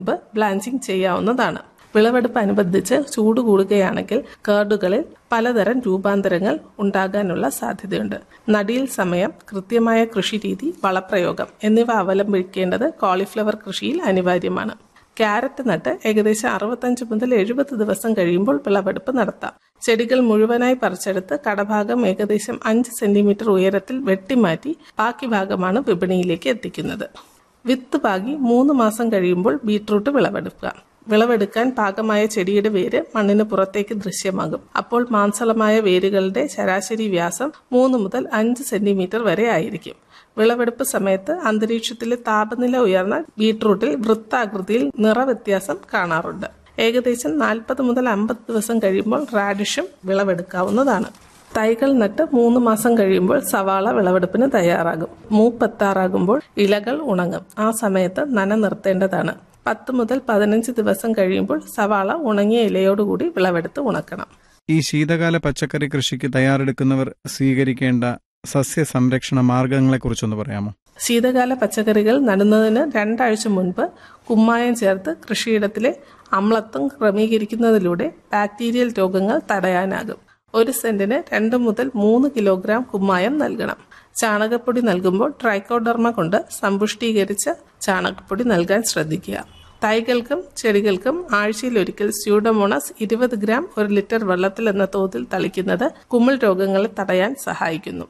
മുമ്പ് ബ്ലാഞ്ചിങ് ചെയ്യാവുന്നതാണ് വിളവെടുപ്പ് അനുബന്ധിച്ച് ചൂട് കൂടുകയാണെങ്കിൽ കേർഡുകളിൽ പലതരം രൂപാന്തരങ്ങൾ ഉണ്ടാകാനുള്ള സാധ്യതയുണ്ട് നടിയിൽ സമയം കൃത്യമായ കൃഷിരീതി വളപ്രയോഗം എന്നിവ അവലംബിക്കേണ്ടത് കോളിഫ്ലവർ കൃഷിയിൽ അനിവാര്യമാണ് ക്യാരറ്റ് നട്ട് ഏകദേശം അറുപത്തഞ്ച് മുതൽ എഴുപത് ദിവസം കഴിയുമ്പോൾ വിളവെടുപ്പ് നടത്താം ചെടികൾ മുഴുവനായി പറിച്ചെടുത്ത് കടഭാഗം ഏകദേശം അഞ്ച് സെന്റിമീറ്റർ ഉയരത്തിൽ വെട്ടിമാറ്റി ബാക്കി ഭാഗമാണ് വിപണിയിലേക്ക് എത്തിക്കുന്നത് വിത്ത് പാകി മൂന്ന് മാസം കഴിയുമ്പോൾ ബീട്രൂട്ട് വിളവെടുക്കുക വിളവെടുക്കാൻ പാകമായ ചെടിയുടെ വേര് മണ്ണിന് പുറത്തേക്ക് ദൃശ്യമാകും അപ്പോൾ മാംസളമായ വേരുകളുടെ ശരാശരി വ്യാസം മൂന്ന് മുതൽ അഞ്ച് സെന്റിമീറ്റർ വരെ ആയിരിക്കും വിളവെടുപ്പ് സമയത്ത് അന്തരീക്ഷത്തിലെ താപനില ഉയർന്നാൽ ബീട്രൂട്ടിൽ വൃത്താകൃതിയിൽ നിറവ്യത്യാസം കാണാറുണ്ട് ഏകദേശം നാൽപ്പത് മുതൽ അമ്പത് ദിവസം കഴിയുമ്പോൾ റാഡിഷും വിളവെടുക്കാവുന്നതാണ് തൈകൾ നട്ട് മൂന്ന് മാസം കഴിയുമ്പോൾ സവാള വിളവെടുപ്പിന് തയ്യാറാകും മൂപ്പെത്താറാകുമ്പോൾ ഇലകൾ ഉണങ്ങും ആ സമയത്ത് നന നിർത്തേണ്ടതാണ് പത്ത് മുതൽ പതിനഞ്ച് ദിവസം കഴിയുമ്പോൾ സവാള ഉണങ്ങിയ ഇലയോടുകൂടി വിളവെടുത്ത് ഉണക്കണം ഈ ശീതകാല പച്ചക്കറി കൃഷിക്ക് തയ്യാറെടുക്കുന്നവർ സ്വീകരിക്കേണ്ട സസ്യ സംരക്ഷണ മാർഗങ്ങളെക്കുറിച്ചൊന്ന് പറയാമോ ശീതകാല പച്ചക്കറികൾ നടുന്നതിന് രണ്ടാഴ്ച മുൻപ് കുമ്മായം ചേർത്ത് കൃഷിയിടത്തിലെ അമ്ലത്വം ക്രമീകരിക്കുന്നതിലൂടെ ബാക്ടീരിയൽ രോഗങ്ങൾ തടയാനാകും ഒരു സെന്റിന് രണ്ട് മുതൽ മൂന്ന് കിലോഗ്രാം കുമ്മായം നൽകണം ചാണകപ്പൊടി നൽകുമ്പോൾ ട്രൈക്കോഡർമ കൊണ്ട് സമ്പുഷ്ടീകരിച്ച ചാണകപ്പൊടി നൽകാൻ ശ്രദ്ധിക്കുക തൈകൾക്കും ചെടികൾക്കും ആഴ്ചയിൽ ഒരിക്കൽ സ്യൂഡോമോണസ് ഇരുപത് ഗ്രാം ഒരു ലിറ്റർ വെള്ളത്തിൽ എന്ന തോതിൽ തളിക്കുന്നത് കുമിൾ രോഗങ്ങളെ തടയാൻ സഹായിക്കുന്നു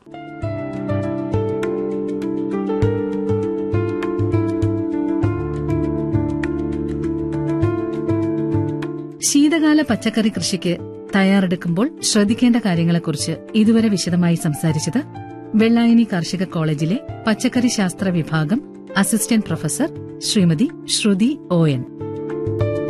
ശീതകാല പച്ചക്കറി കൃഷിക്ക് തയ്യാറെടുക്കുമ്പോൾ ശ്രദ്ധിക്കേണ്ട കാര്യങ്ങളെക്കുറിച്ച് ഇതുവരെ വിശദമായി സംസാരിച്ചത് വെള്ളായണി കാർഷിക കോളേജിലെ പച്ചക്കറി ശാസ്ത്ര വിഭാഗം assistant professor Shrimati Shruthi O N